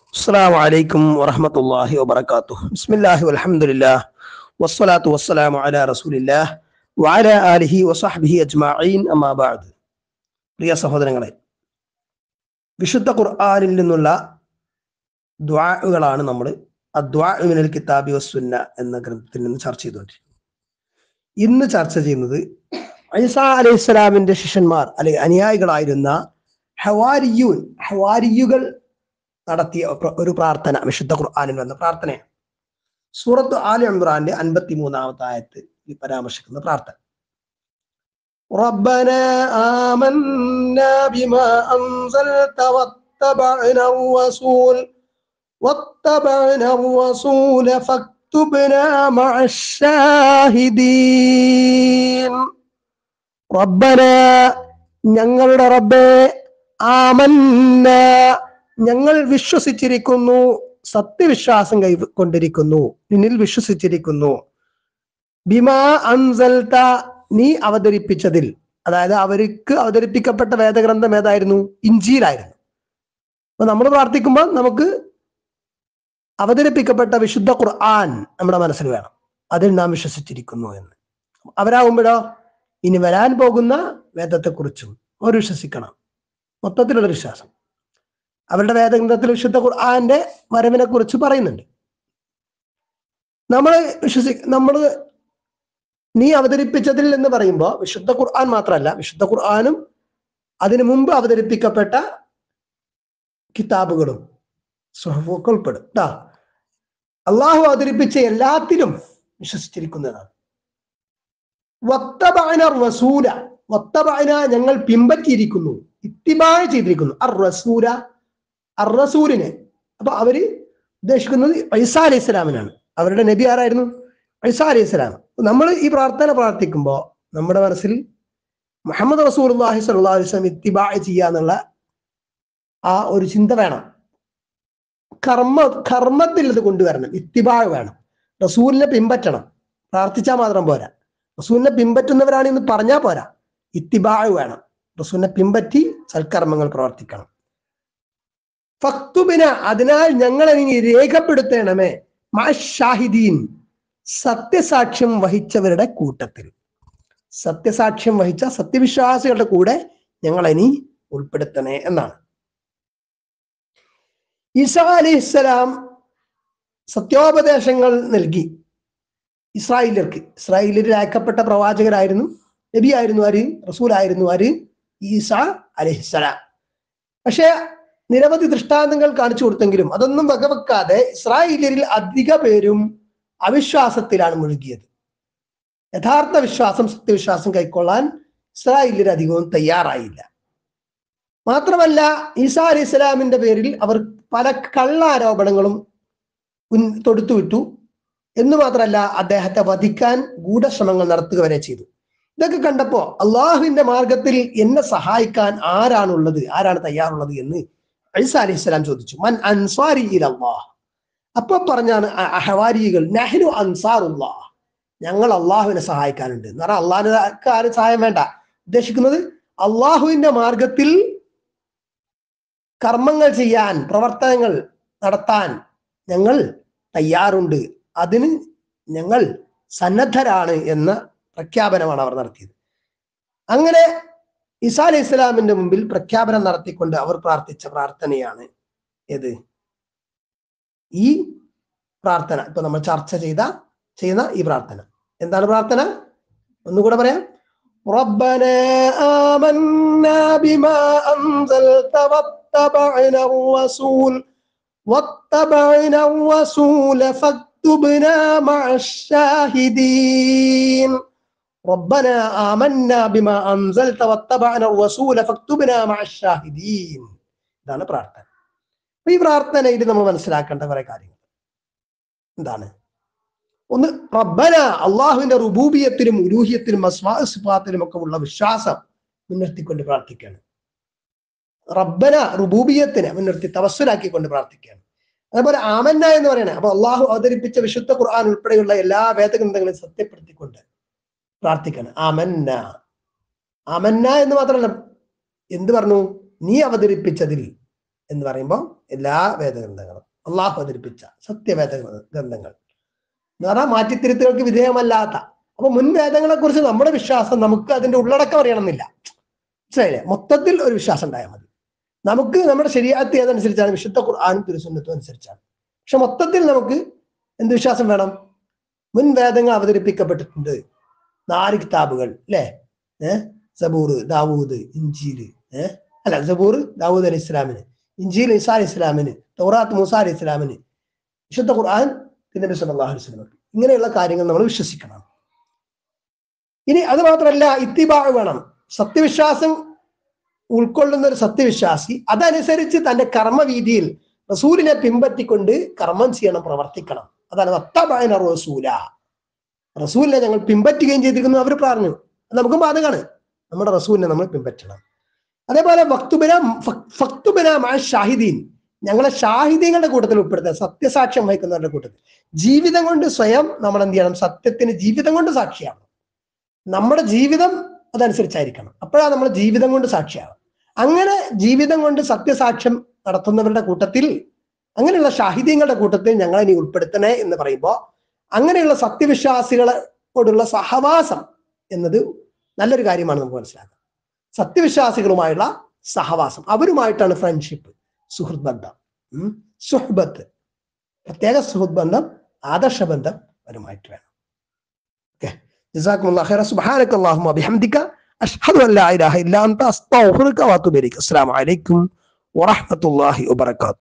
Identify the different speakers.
Speaker 1: السلام عليكم ورحمة الله وبركاته بسم الله والحمد لله والصلاة والسلام على رسول الله وعلى آله وصحبه أجمعين أما بعد പ്രിയ സഹോദരങ്ങളെ വിശുദ്ധ ഖുർആാനിൽ നിന്നുള്ള ദ്വാകളാണ് നമ്മൾ അദ്വാമിനൽ കിതാബി വസുന്ന എന്ന ഗ്രന്ഥത്തിൽ നിന്ന് ചർച്ച ചെയ്തുകൊണ്ടിരിക്കുന്നത് ഇന്ന് ചർച്ച ചെയ്യുന്നത് ഐസ അലൈഹി സ്വലാമിന്റെ ശിഷ്യന്മാർ അല്ലെ അനുയായികളായിരുന്ന ഹവാരിയൂൻ ഹവാരിയുകൾ നടത്തിയ പ്ര- ഒരു പ്രാർത്ഥന വിശുദ്ധ ഖുർആാനിൽ വന്ന പ്രാർത്ഥനയാണ് സൂറത്ത് ആലി ഇമ്രാന്റെ അൻപത്തി മൂന്നാമത്തെ ആയത്ത് ഈ പരാമർശിക്കുന്ന പ്രാർത്ഥന ربنا آمنا بما أنزلت واتبعنا الرسول واتبعنا الرسول فاكتبنا مع الشاهدين ربنا ഞങ്ങളുടെ റബ്ബേ ആമന്ന ഞങ്ങൾ വിശ്വസിച്ചിരിക്കുന്നു സത്യവിശ്വാസം കൈക്കൊണ്ടിരിക്കുന്നു നിന്നിൽ വിശ്വസിച്ചിരിക്കുന്നു ബിമാ അൻസൽത നീ അവതരിപ്പിച്ചതിൽ അതായത് അവർക്ക് അവതരിപ്പിക്കപ്പെട്ട വേദഗ്രന്ഥം ഏതായിരുന്നു ഇഞ്ചിയിലായിരുന്നു അപ്പൊ നമ്മൾ പ്രാർത്ഥിക്കുമ്പോൾ നമുക്ക് അവതരിപ്പിക്കപ്പെട്ട വിശുദ്ധ ഖുർആൻ നമ്മുടെ മനസ്സിൽ വേണം അതിൽ നാം വിശ്വസിച്ചിരിക്കുന്നു എന്ന് അവരാകുമ്പോഴോ ഇനി വരാൻ പോകുന്ന വേദത്തെക്കുറിച്ചും അവർ വിശ്വസിക്കണം മൊത്തത്തിലുള്ള വിശ്വാസം അവരുടെ വേദഗ്രന്ഥത്തിൽ വിശുദ്ധ ഖുർആന്റെ വരവിനെ കുറിച്ച് പറയുന്നുണ്ട് നമ്മൾ വിശ്വസി നമ്മൾ നീ അവതരിപ്പിച്ചതിൽ എന്ന് പറയുമ്പോൾ വിശുദ്ധ ഖുർആൻ മാത്രമല്ല വിശുദ്ധ ഖുർആനും അതിനു മുമ്പ് അവതരിപ്പിക്കപ്പെട്ട കിതാബുകളും സുഹഫൊക്കെ ഉൾപ്പെടും ട്ടാ അള്ളാഹു അവതരിപ്പിച്ച എല്ലാത്തിലും വിശ്വസിച്ചിരിക്കുന്നതാണ് വത്തബഅന റസൂല വത്തബഅന ഞങ്ങൾ പിമ്പറ്റിയിരിക്കുന്നു ഇത്തിബായ ചെയ്തിരിക്കുന്നു അർ റസൂല അർ റസൂലിനെ അപ്പൊ അവര് ഉദ്ദേശിക്കുന്നത് ഐസ അലൈഹി സ്വലാമിനാണ് അവരുടെ നബി ആരായിരുന്നു ഐസ അലൈഹി സ്വലാം നമ്മൾ ഈ പ്രാർത്ഥന പ്രാർത്ഥിക്കുമ്പോൾ നമ്മുടെ മനസ്സിൽ മുഹമ്മദ് റസൂൽ അള്ളാഹി സ്വല്ലാ അലൈഹി സ്വലം ഇത്തിബാ ചെയ്യുക എന്നുള്ള ആ ഒരു ചിന്ത വേണം കർമ്മ കർമ്മത്തിൽ ഇത് കൊണ്ടുവരണം ഇത്തിബാ വേണം റസൂലിനെ പിമ്പറ്റണം പ്രാർത്ഥിച്ചാൽ മാത്രം പോരാ റസൂലിനെ പിമ്പറ്റുന്നവരാണ് എന്ന് പറഞ്ഞാൽ പോരാ ഇത്തിബാ വേണം റസൂലിനെ പിമ്പറ്റി സൽക്കർമ്മങ്ങൾ പ്രവർത്തിക്കണം ഫക്തുബിന അതിനാൽ ഞങ്ങളെ ഇനി രേഖപ്പെടുത്തണമേ മാ ഷാഹിദീൻ സത്യസാക്ഷ്യം വഹിച്ചവരുടെ കൂട്ടത്തിൽ സത്യസാക്ഷ്യം വഹിച്ച സത്യവിശ്വാസികളുടെ കൂടെ ഞങ്ങളെ ഇനി ഉൾപ്പെടുത്തണേ എന്നാണ് ഈസാ അലിസ്സലാം സത്യോപദേശങ്ങൾ നൽകി ഇസ്രായേലർക്ക് ഇസ്രായേലിൽ അയക്കപ്പെട്ട പ്രവാചകരായിരുന്നു നബിയായിരുന്നു ആര് റസൂലായിരുന്നു ആര് ഈസ അലഹിസ്സലാം പക്ഷെ നിരവധി ദൃഷ്ടാന്തങ്ങൾ കാണിച്ചു കൊടുത്തെങ്കിലും അതൊന്നും വകവെക്കാതെ ഇസ്രായേലിയരിൽ അധിക പേരും അവിശ്വാസത്തിലാണ് മുഴുകിയത് യഥാർത്ഥ വിശ്വാസം സത്യവിശ്വാസം കൈക്കൊള്ളാൻ ഇസ്രായേലിയർ അധികവും തയ്യാറായില്ല മാത്രമല്ല ഈസാ അലി ഇസ്ലാമിന്റെ പേരിൽ അവർ പല കള്ളാരോപണങ്ങളും ഉൻ- തൊടുത്തുവിട്ടു എന്ന് മാത്രമല്ല അദ്ദേഹത്തെ വധിക്കാൻ ഗൂഢശ്രമങ്ങൾ നടത്തുക വരെ ചെയ്തു ഇതൊക്കെ കണ്ടപ്പോ അള്ളാഹുവിന്റെ മാർഗത്തിൽ എന്നെ സഹായിക്കാൻ ആരാണുള്ളത് ആരാണ് തയ്യാറുള്ളത് എന്ന് ഐസ അലൈഹി സ്വലാം ചോദിച്ചു മൻ അൻസാരി അള്ളാഹ് അപ്പൊ പറഞ്ഞാണ് അ- അഹവാരികൾ നഹ്നു അൻസാറുല്ലാ ഞങ്ങൾ അള്ളാഹുവിനെ സഹായിക്കാനുണ്ട് എന്ന് പറഞ്ഞാൽ അള്ളാഹിന് ആരും സഹായം വേണ്ട ഉദ്ദേശിക്കുന്നത് അള്ളാഹുവിന്റെ മാർഗത്തിൽ കർമ്മങ്ങൾ ചെയ്യാൻ പ്രവർത്തനങ്ങൾ നടത്താൻ ഞങ്ങൾ തയ്യാറുണ്ട് അതിന് ഞങ്ങൾ സന്നദ്ധരാണ് എന്ന പ്രഖ്യാപനമാണ് അവർ നടത്തിയത് അങ്ങനെ ഇസാ അലൈഹി ഇസ്ലാമിന്റെ മുമ്പിൽ പ്രഖ്യാപനം നടത്തിക്കൊണ്ട് അവർ പ്രാർത്ഥിച്ച പ്രാർത്ഥനയാണ് ഏത് ഈ പ്രാർത്ഥന ഇപ്പൊ നമ്മൾ ചർച്ച ചെയ്ത ചെയ്യുന്ന ഈ പ്രാർത്ഥന എന്താണ് പ്രാർത്ഥന ഒന്നുകൂടെ പറയാം ربنا آمنا بما أنزلت واتبعنا الرسول واتبعنا الرسول فاكتبنا مع الشاهدين ربنا آمنا بما أنزلت واتبعنا الرسول فاكتبنا مع الشاهدين ഇതാണ് പ്രാർത്ഥന അപ്പൊ ഈ പ്രാർത്ഥനയിൽ നമ്മൾ മനസ്സിലാക്കേണ്ട കുറെ കാര്യങ്ങൾ എന്താണ് ഒന്ന് റബ്ബന അള്ളാഹുവിന്റെ റുബൂബിയത്തിലും ഉലൂഹിയത്തിലും അസ്വാസിഫാത്തിലും ഒക്കെ ഉള്ള വിശ്വാസം മുൻനിർത്തിക്കൊണ്ട് പ്രാർത്ഥിക്കുകയാണ് റബ്ബന റുബൂബിയത്തിനെ മുൻനിർത്തി തവസ്സുലാക്കിക്കൊണ്ട് പ്രാർത്ഥിക്കുകയാണ് അതുപോലെ ആമന്ന എന്ന് പറയണേ അപ്പൊ അള്ളാഹു അവതരിപ്പിച്ച വിശുദ്ധ ഖുർആൻ ഉൾപ്പെടെയുള്ള എല്ലാ വേദഗ്രന്ഥങ്ങളെയും സത്യപ്പെടുത്തിക്കൊണ്ട് പ്രാർത്ഥിക്കണം ആമന്ന ആമന്ന എന്ന് മാത്രമല്ല എന്ത് പറഞ്ഞു നീ അവതരിപ്പിച്ചതിൽ എന്ന് പറയുമ്പോൾ എല്ലാ വേദഗ്രന്ഥങ്ങളും അള്ളാഹു അവതരിപ്പിച്ച സത്യവേദ ഗ്രന്ഥങ്ങൾ എന്ന് പറഞ്ഞാൽ മാറ്റിത്തിരുത്തുകൾക്ക് വിധേയമല്ലാത്ത അപ്പൊ മുൻ വേദങ്ങളെ കുറിച്ച് നമ്മുടെ വിശ്വാസം നമുക്ക് അതിന്റെ ഉള്ളടക്കം അറിയണമെന്നില്ല മനസ്സിലായില്ലേ മൊത്തത്തിൽ ഒരു വിശ്വാസം ഉണ്ടായാൽ മതി നമുക്ക് നമ്മുടെ ശരിയാത്ത് ഏതനുസരിച്ചാണ് വിശുദ്ധ ഖുർആൻ തിരുസുന്നത്തും അനുസരിച്ചാണ് പക്ഷെ മൊത്തത്തിൽ നമുക്ക് എന്ത് വിശ്വാസം വേണം മുൻ വേദങ്ങൾ അവതരിപ്പിക്കപ്പെട്ടിട്ടുണ്ട് നാല് കിതാബുകൾ അല്ലേ ഏഹ് സബൂർ ദാവൂദ് ഇഞ്ചീല് ഏഹ് അല്ല സബൂർ ദാവൂദ് അലി ഇസ്ലാമിന് ഇഞ്ചീൽ ഇസാ അലി ഇസ്ലാമിന് തൗറാത്ത് മൂസ അലി ഇസ്ലാമിന് വിശുദ്ധ ഖുർആൻ നബി സല്ലല്ലാഹു അലൈഹി വസല്ലം ഇങ്ങനെയുള്ള കാര്യങ്ങൾ നമ്മൾ വിശ്വസിക്കണം ഇനി അത് മാത്രമല്ല ഇത്തിബാ വേണം സത്യവിശ്വാസം ഉൾക്കൊള്ളുന്ന ഒരു സത്യവിശ്വാസി അതനുസരിച്ച് തന്റെ കർമ്മവീതിയിൽ റസൂലിനെ പിൻപറ്റിക്കൊണ്ട് കർമ്മം ചെയ്യണം പ്രവർത്തിക്കണം അതാണ് അത്തബായന റസൂല റസൂലിനെ ഞങ്ങൾ പിൻപറ്റുകയും ചെയ്തിരിക്കുന്നു അവർ പറഞ്ഞു അത് നമുക്കും ബാധകമാണ് നമ്മുടെ റസൂലിനെ നമ്മൾ പിൻപറ്റണം അതേപോലെ വക്തുബിന ഫക്തുബിന മായ ഷാഹിദീൻ ഞങ്ങളെ ഷാഹിദീങ്ങളുടെ കൂട്ടത്തിൽ ഉൾപ്പെടുത്തുക സത്യസാക്ഷ്യം വഹിക്കുന്നവരുടെ കൂട്ടത്തിൽ ജീവിതം കൊണ്ട് സ്വയം നമ്മൾ എന്ത് ചെയ്യണം സത്യത്തിന് ജീവിതം കൊണ്ട് സാക്ഷിയാവണം നമ്മുടെ ജീവിതം അതനുസരിച്ചായിരിക്കണം അപ്പോഴാണ് നമ്മൾ ജീവിതം കൊണ്ട് സാക്ഷിയാവുക അങ്ങനെ ജീവിതം കൊണ്ട് സത്യസാക്ഷ്യം നടത്തുന്നവരുടെ കൂട്ടത്തിൽ അങ്ങനെയുള്ള ഷാഹിദീങ്ങളുടെ കൂട്ടത്തിൽ ഞങ്ങളെ ഇനി ഉൾപ്പെടുത്തണേ എന്ന് പറയുമ്പോൾ അങ്ങനെയുള്ള സത്യവിശ്വാസികളോടുള്ള സഹവാസം എന്നത് നല്ലൊരു കാര്യമാണ് നമുക്ക് മനസ്സിലാക്കുക സത്യവിശ്വാസികളുമായുള്ള സഹവാസം അവരുമായിട്ടാണ് ഫ്രണ്ട്ഷിപ്പ് സുഹൃത്ത് ബന്ധം ഉം. സുഹ്ബത്ത് പ്രത്യേക സുഹൃത്ത് ബന്ധം ആദർശ ബന്ധം അവരുമായിട്ട് വേണം ഓക്കെ ജസാക്കുമുല്ലാ ഖൈറ സുബ്ഹാനക അല്ലാഹുമ്മ ബിഹംദിക അഷ്ഹദു അൻ ലാ ഇലാഹ ഇല്ലാ അൻത അസ്തഗ്ഫിറുക വഅതുബു ഇലൈക് അസ്സലാമു അലൈക്കും വറഹ്മത്തുള്ളാഹി വബറകാതുഹു